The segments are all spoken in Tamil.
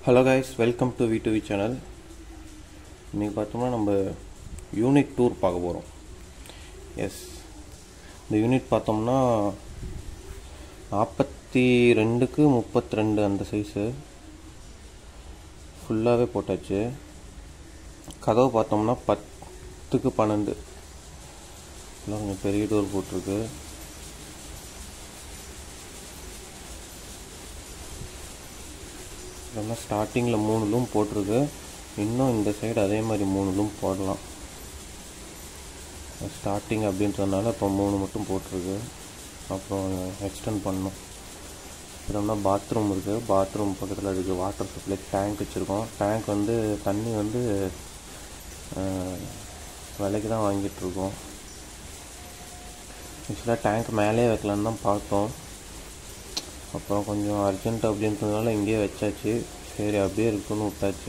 hello guys welcome to V V channel இன்றைக்கி பார்த்தோம்னா நம்ம யூனிட் டூர் பார்க்க போகிறோம் எஸ் இந்த யூனிட் பார்த்தோம்னா நாற்பத்தி ரெண்டுக்கு முப்பத்தி ரெண்டு அந்த சைஸு ஃபுல்லாகவே போட்டாச்சு கதவு பார்த்தோம்னா பத்துக்கு பன்னெண்டு எல்லாம் கொஞ்சம் பெரிய டோர் போட்டிருக்கு இதெல்லாம் ஸ்டார்டிங்கில் மூணு லூம் போட்டிருக்கு இன்னும் இந்த சைடு அதே மாதிரி மூணு லூம் போடலாம் ஸ்டார்டிங் அப்படின்றதுனால இப்போ மூணு மட்டும் போட்டிருக்கு அப்புறம் எக்ஸ்டெண்ட் பண்ணோம் இதெல்லாம் பாத்ரூம் இருக்குது பாத்ரூம் பக்கத்தில் இருக்குது வாட்டர் சப்ளை டேங்க் வச்சுருக்கோம் டேங்க் வந்து தண்ணி வந்து விலைக்கு தான் வாங்கிட்டுருக்கோம் ஆக்சுவலாக டேங்க் மேலே வைக்கலான்னு தான் பார்த்தோம் அப்புறம் கொஞ்சம் அர்ஜென்ட் அப்படின்றதுனால இங்கேயே வச்சாச்சு சரி அப்படியே இருக்குன்னு விட்டாச்சு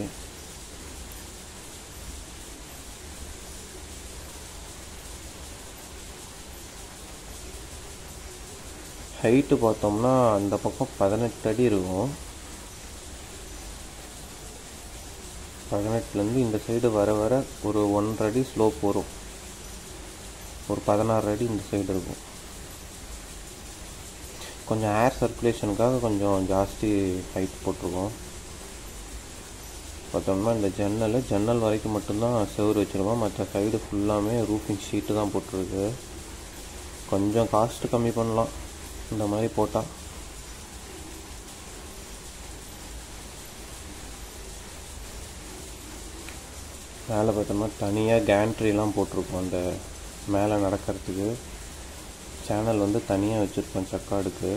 ஹைட்டு பார்த்தோம்னா அந்த பக்கம் பதினெட்டு அடி இருக்கும் பதினெட்டுலேருந்து இந்த சைடு வர வர ஒரு ஒன்றரை அடி ஸ்லோப் வரும் ஒரு பதினாறு அடி இந்த சைடு இருக்கும் கொஞ்சம் ஏர் சர்க்குலேஷனுக்காக கொஞ்சம் ஜாஸ்தி ஹைட் போட்டிருக்கோம் பார்த்தோம்னா இந்த ஜன்னல் ஜன்னல் வரைக்கும் மட்டும்தான் செவ்வறு வச்சுருக்கோம் மற்ற சைடு ஃபுல்லாமே ரூஃபிங் ஷீட்டு தான் போட்டிருக்கு கொஞ்சம் காஸ்ட்டு கம்மி பண்ணலாம் இந்த மாதிரி போட்டால் மேலே பார்த்தோம்னா தனியாக கேண்ட்ரிலாம் போட்டிருக்கோம் அந்த மேலே நடக்கிறதுக்கு சேனல் வந்து தனியாக வச்சுருப்பேன் சக்காடுக்கு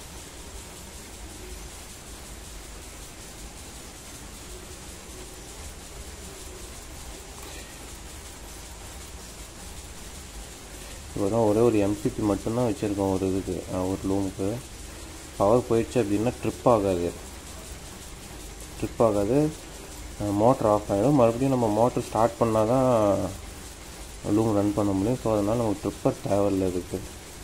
இப்போ தான் ஒரே ஒரு எம்சிபி மட்டும்தான் வச்சுருக்கோம் ஒரு இதுக்கு ஒரு ரூமுக்கு பவர் போயிடுச்சு அப்படின்னா ட்ரிப் ஆகாது ட்ரிப் ஆகாது மோட்ரு ஆஃப் ஆகிடும் மறுபடியும் நம்ம மோட்ரு ஸ்டார்ட் பண்ணால் தான் லூம் ரன் பண்ண முடியும் ஸோ அதனால் நமக்கு ட்ரிப்பர் தேவையில்லை இதுக்கு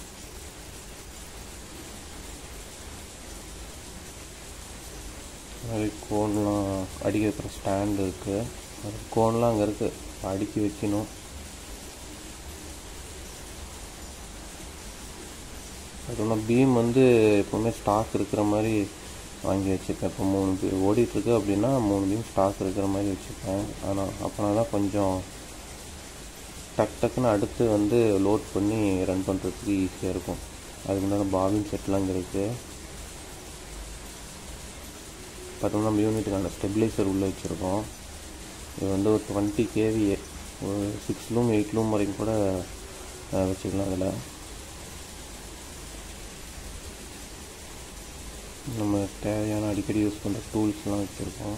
மாதிரி கோன்லாம் அடிக்க வைக்கிற ஸ்டாண்டு இருக்குது கோன்லாம் அங்கே இருக்குது அடுக்கி வைக்கணும் அதுவும் பீம் வந்து எப்போவுமே ஸ்டாக் இருக்கிற மாதிரி வாங்கி வச்சுருக்கேன் இப்போ மூணு பீ ஓடிட்டுருக்கு அப்படின்னா மூணு பீம் ஸ்டாக் இருக்கிற மாதிரி வச்சுருக்கேன் ஆனால் அப்போனா தான் கொஞ்சம் டக் டக்குன்னு அடுத்து வந்து லோட் பண்ணி ரன் பண்ணுறதுக்கு ஈஸியாக இருக்கும் அதுக்கு முன்னாடி பாபின் செட்லாம் இங்கே இருக்குது பார்த்தோம்னா நம்ம யூனிட்டுக்கான ஸ்டெபிலைசர் உள்ளே வச்சுருக்கோம் இது வந்து ஒரு டுவெண்ட்டி கேவி ஒரு சிக்ஸ் லூம் எயிட் லூம் வரைக்கும் கூட வச்சுக்கலாம் அதில் நம்ம தேவையான அடிக்கடி யூஸ் பண்ணுற டூல்ஸ்லாம் வச்சுருக்கோம்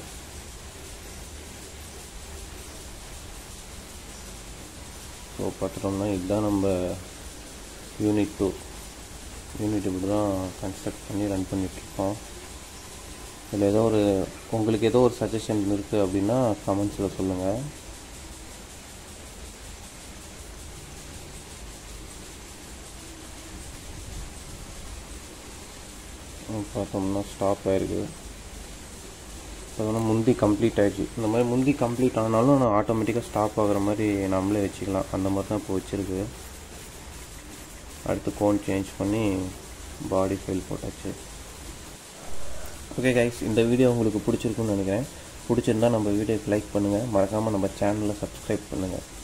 ஸோ பார்த்துட்டோம்னா இதுதான் நம்ம யூனிட் டூ யூனிட் இப்படி தான் கன்ஸ்ட்ரக்ட் பண்ணி ரன் பண்ணிகிட்ருக்கோம் இதில் ஏதோ ஒரு உங்களுக்கு ஏதோ ஒரு சஜஷன் இருக்குது அப்படின்னா கமெண்ட்ஸில் சொல்லுங்கள் பார்த்தோம்னா ஸ்டாப் ஆயிருக்கு அதனால் முந்தி கம்ப்ளீட் ஆகிடுச்சு இந்த மாதிரி முந்தி கம்ப்ளீட் ஆனாலும் நான் ஆட்டோமேட்டிக்காக ஸ்டாப் ஆகிற மாதிரி நம்மளே வச்சுக்கலாம் அந்த மாதிரி தான் இப்போ வச்சுருக்கு அடுத்து கோன் சேஞ்ச் பண்ணி பாடி ஃபைல் போட்டாச்சு ஓகே கைஸ் இந்த வீடியோ உங்களுக்கு பிடிச்சிருக்குன்னு நினைக்கிறேன் பிடிச்சிருந்தா நம்ம வீடியோக்கு லைக் பண்ணுங்கள் மறக்காமல் நம்ம சேனலை சப்ஸ்கிரைப் பண்ணுங்கள்